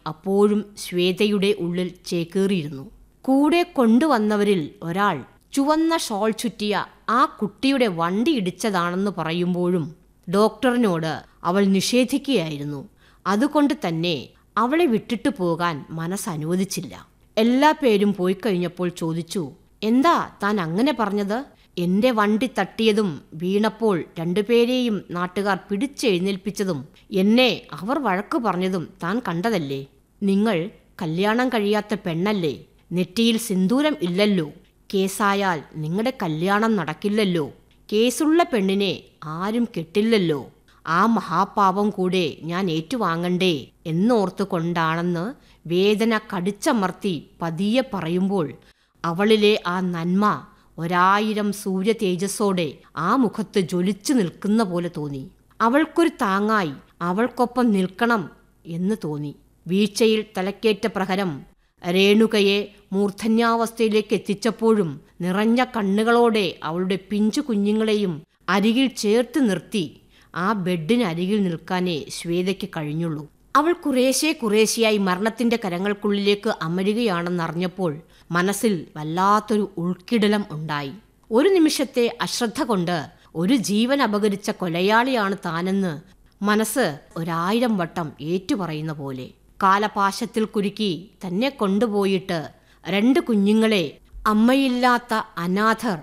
അപ്പോഴും ശ്വേതയുടെ ഉള്ളിൽ ചേക്കേറിയിരുന്നു കൂടെ കൊണ്ടുവന്നവരിൽ ഒരാൾ ചുവന്ന ഷോൾ ചുറ്റിയ ആ കുട്ടിയുടെ വണ്ടി ഇടിച്ചതാണെന്ന് പറയുമ്പോഴും ഡോക്ടറിനോട് അവൾ നിഷേധിക്കുകയായിരുന്നു അതുകൊണ്ട് തന്നെ അവളെ വിട്ടിട്ടു പോകാൻ മനസ്സനുവദിച്ചില്ല എല്ലാ പേരും പോയി കഴിഞ്ഞപ്പോൾ ചോദിച്ചു എന്താ താൻ അങ്ങനെ പറഞ്ഞത് എന്റെ വണ്ടി തട്ടിയതും വീണപ്പോൾ രണ്ടുപേരെയും നാട്ടുകാർ പിടിച്ചെഴുന്നേൽപ്പിച്ചതും എന്നെ അവർ വഴക്കു പറഞ്ഞതും താൻ കണ്ടതല്ലേ നിങ്ങൾ കല്യാണം കഴിയാത്ത പെണ്ണല്ലേ നെറ്റിയിൽ സിന്ദൂരം ഇല്ലല്ലോ കേസായാൽ നിങ്ങളുടെ കല്യാണം നടക്കില്ലല്ലോ കേസുള്ള പെണ്ണിനെ ആരും കെട്ടില്ലല്ലോ ആ മഹാപാപം കൂടെ ഞാൻ ഏറ്റുവാങ്ങണ്ടേ എന്നോർത്തു കൊണ്ടാണെന്ന് വേദന കടിച്ചമർത്തി പതിയെ പറയുമ്പോൾ അവളിലെ ആ നന്മ ഒരായിരം സൂര്യ തേജസ്സോടെ ആ മുഖത്ത് ജ്വലിച്ചു നിൽക്കുന്ന പോലെ തോന്നി അവൾക്കൊരു താങ്ങായി അവൾക്കൊപ്പം നിൽക്കണം എന്ന് തോന്നി വീഴ്ചയിൽ തലക്കേറ്റ പ്രഹരം രേണുകയെ മൂർധന്യാവസ്ഥയിലേക്ക് എത്തിച്ചപ്പോഴും നിറഞ്ഞ കണ്ണുകളോടെ അവളുടെ പിഞ്ചു കുഞ്ഞുങ്ങളെയും അരികിൽ ചേർത്ത് നിർത്തി ആ ബെഡിനരികിൽ നിൽക്കാനേ ശ്വേതയ്ക്ക് കഴിഞ്ഞുള്ളൂ അവൾ കുറേശ്ശെ കുറേശ്ശെയായി മരണത്തിന്റെ കരങ്ങൾക്കുള്ളിലേക്ക് അമരുകയാണെന്നറിഞ്ഞപ്പോൾ മനസ്സിൽ വല്ലാത്തൊരു ഉൾക്കിടലം ഉണ്ടായി ഒരു നിമിഷത്തെ അശ്രദ്ധ കൊണ്ട് ഒരു ജീവൻ അപകരിച്ച കൊലയാളിയാണ് താനെന്ന് മനസ്സ് ഒരായിരം വട്ടം ഏറ്റുപറയുന്ന പോലെ കാലപാശത്തിൽ കുരുക്കി തന്നെ കൊണ്ടുപോയിട്ട് രണ്ട് കുഞ്ഞുങ്ങളെ അമ്മയില്ലാത്ത അനാഥർ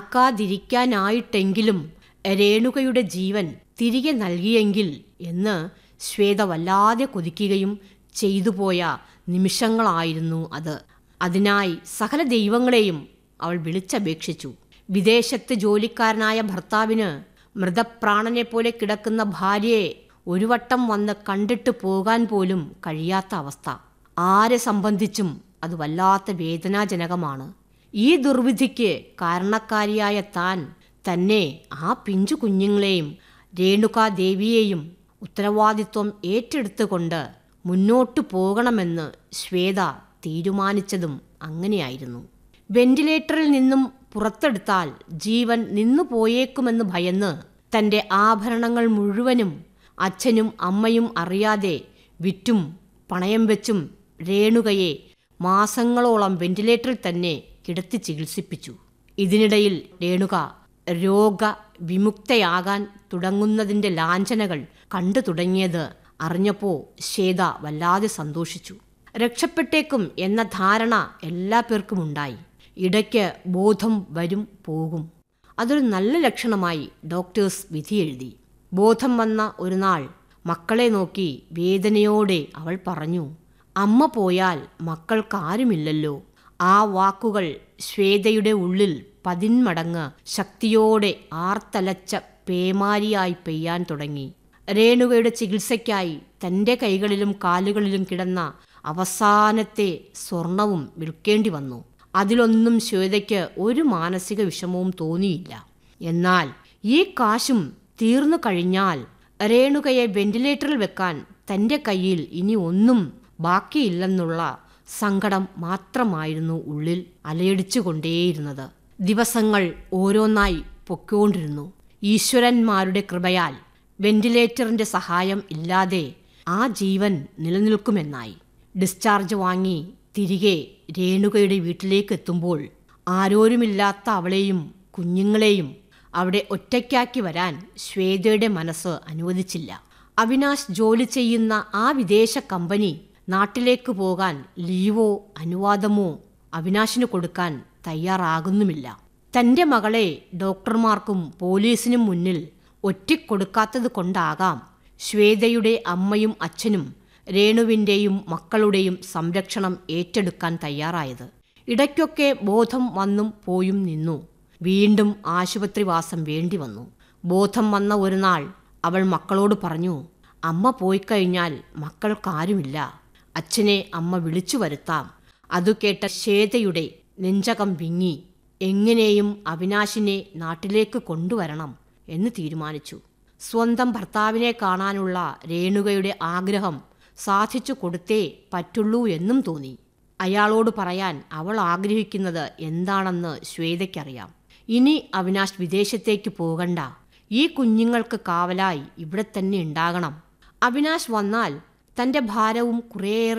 ആക്കാതിരിക്കാനായിട്ടെങ്കിലും രേണുകയുടെ ജീവൻ തിരികെ നൽകിയെങ്കിൽ എന്ന് ശ്വേത വല്ലാതെ കൊതിക്കുകയും ചെയ്തുപോയ നിമിഷങ്ങളായിരുന്നു അത് അതിനായി സകല ദൈവങ്ങളെയും അവൾ വിളിച്ചപേക്ഷിച്ചു വിദേശത്ത് ജോലിക്കാരനായ ഭർത്താവിന് മൃതപ്രാണനെ പോലെ കിടക്കുന്ന ഭാര്യയെ ഒരു വട്ടം വന്ന് കണ്ടിട്ട് പോകാൻ പോലും കഴിയാത്ത അവസ്ഥ ആരെ സംബന്ധിച്ചും അത് വല്ലാത്ത വേദനാജനകമാണ് ഈ ദുർവിധിക്ക് കാരണക്കാരിയായ താൻ തന്നെ ആ പിഞ്ചു കുഞ്ഞുങ്ങളെയും രേണുകാദേവിയെയും ഉത്തരവാദിത്വം ഏറ്റെടുത്തുകൊണ്ട് മുന്നോട്ടു പോകണമെന്ന് ശ്വേത തീരുമാനിച്ചതും അങ്ങനെയായിരുന്നു വെന്റിലേറ്ററിൽ നിന്നും പുറത്തെടുത്താൽ ജീവൻ നിന്നു പോയേക്കുമെന്ന് ഭയന്ന് തന്റെ ആഭരണങ്ങൾ മുഴുവനും അച്ഛനും അമ്മയും അറിയാതെ വിറ്റും പണയം വെച്ചും രേണുകയെ മാസങ്ങളോളം വെന്റിലേറ്ററിൽ തന്നെ കിടത്തി ചികിത്സിപ്പിച്ചു ഇതിനിടയിൽ രേണുക രോഗവിമുക്തയാകാൻ തുടങ്ങുന്നതിൻ്റെ ലാഞ്ചനകൾ കണ്ടു തുടങ്ങിയത് അറിഞ്ഞപ്പോൾ ശ്വേത വല്ലാതെ സന്തോഷിച്ചു രക്ഷപ്പെട്ടേക്കും എന്ന ധാരണ എല്ലാ പേർക്കും ഉണ്ടായി ഇടയ്ക്ക് ബോധം വരും പോകും അതൊരു നല്ല ലക്ഷണമായി ഡോക്ടേഴ്സ് വിധിയെഴുതി ബോധം വന്ന ഒരു നാൾ മക്കളെ നോക്കി വേദനയോടെ അവൾ പറഞ്ഞു അമ്മ പോയാൽ മക്കൾക്കാരുമില്ലല്ലോ ആ വാക്കുകൾ ശ്വേതയുടെ ഉള്ളിൽ പതിന്മടങ്ങ് ശക്തിയോടെ ആർത്തലച്ച പേമാരിയായി പെയ്യാൻ തുടങ്ങി രേണുകയുടെ ചികിത്സയ്ക്കായി തൻ്റെ കൈകളിലും കാലുകളിലും കിടന്ന അവസാനത്തെ സ്വർണവും വിൽക്കേണ്ടി വന്നു അതിലൊന്നും ശ്വേതയ്ക്ക് ഒരു മാനസിക വിഷമവും തോന്നിയില്ല എന്നാൽ ഈ കാശും തീർന്നു കഴിഞ്ഞാൽ രേണുകയെ വെന്റിലേറ്ററിൽ വെക്കാൻ തൻ്റെ കയ്യിൽ ഇനി ഒന്നും ബാക്കിയില്ലെന്നുള്ള സങ്കടം മാത്രമായിരുന്നു ഉള്ളിൽ അലയടിച്ചുകൊണ്ടേയിരുന്നത് ദിവസങ്ങൾ ഓരോന്നായി പൊക്കോണ്ടിരുന്നു ഈശ്വരന്മാരുടെ കൃപയാൽ വെന്റിലേറ്ററിന്റെ സഹായം ഇല്ലാതെ ആ ജീവൻ നിലനിൽക്കുമെന്നായി ഡിസ്ചാർജ് വാങ്ങി തിരികെ രേണുകയുടെ വീട്ടിലേക്ക് എത്തുമ്പോൾ ആരോരുമില്ലാത്ത അവളെയും കുഞ്ഞുങ്ങളെയും അവിടെ ഒറ്റയ്ക്കാക്കി വരാൻ ശ്വേതയുടെ മനസ്സ് അനുവദിച്ചില്ല അവിനാശ് ജോലി ചെയ്യുന്ന ആ വിദേശ കമ്പനി നാട്ടിലേക്ക് പോകാൻ ലീവോ അനുവാദമോ അവിനാശിന് കൊടുക്കാൻ തയ്യാറാകുന്നുമില്ല തന്റെ മകളെ ഡോക്ടർമാർക്കും പോലീസിനും മുന്നിൽ ഒറ്റിക്കൊടുക്കാത്തത് കൊണ്ടാകാം ശ്വേതയുടെ അമ്മയും അച്ഛനും രേണുവിൻ്റെയും മക്കളുടെയും സംരക്ഷണം ഏറ്റെടുക്കാൻ തയ്യാറായത് ഇടയ്ക്കൊക്കെ ബോധം വന്നും പോയും നിന്നു വീണ്ടും ആശുപത്രിവാസം വേണ്ടി വന്നു ബോധം വന്ന ഒരു നാൾ അവൾ മക്കളോട് പറഞ്ഞു അമ്മ പോയിക്കഴിഞ്ഞാൽ മക്കൾക്കാരുമില്ല അച്ഛനെ അമ്മ വിളിച്ചു വരുത്താം അതു കേട്ട ശ്വേതയുടെ നെഞ്ചകം വിങ്ങി എങ്ങനെയും അവിനാശിനെ നാട്ടിലേക്ക് കൊണ്ടുവരണം എന്ന് തീരുമാനിച്ചു സ്വന്തം ഭർത്താവിനെ കാണാനുള്ള രേണുകയുടെ ആഗ്രഹം സാധിച്ചു കൊടുത്തേ പറ്റുള്ളൂ എന്നും തോന്നി അയാളോട് പറയാൻ അവൾ ആഗ്രഹിക്കുന്നത് എന്താണെന്ന് ശ്വേതയ്ക്കറിയാം ഇനി അവിനാശ് വിദേശത്തേക്ക് പോകണ്ട ഈ കുഞ്ഞുങ്ങൾക്ക് കാവലായി ഇവിടെ തന്നെ ഉണ്ടാകണം അവിനാശ് വന്നാൽ തന്റെ ഭാരവും കുറേയേറെ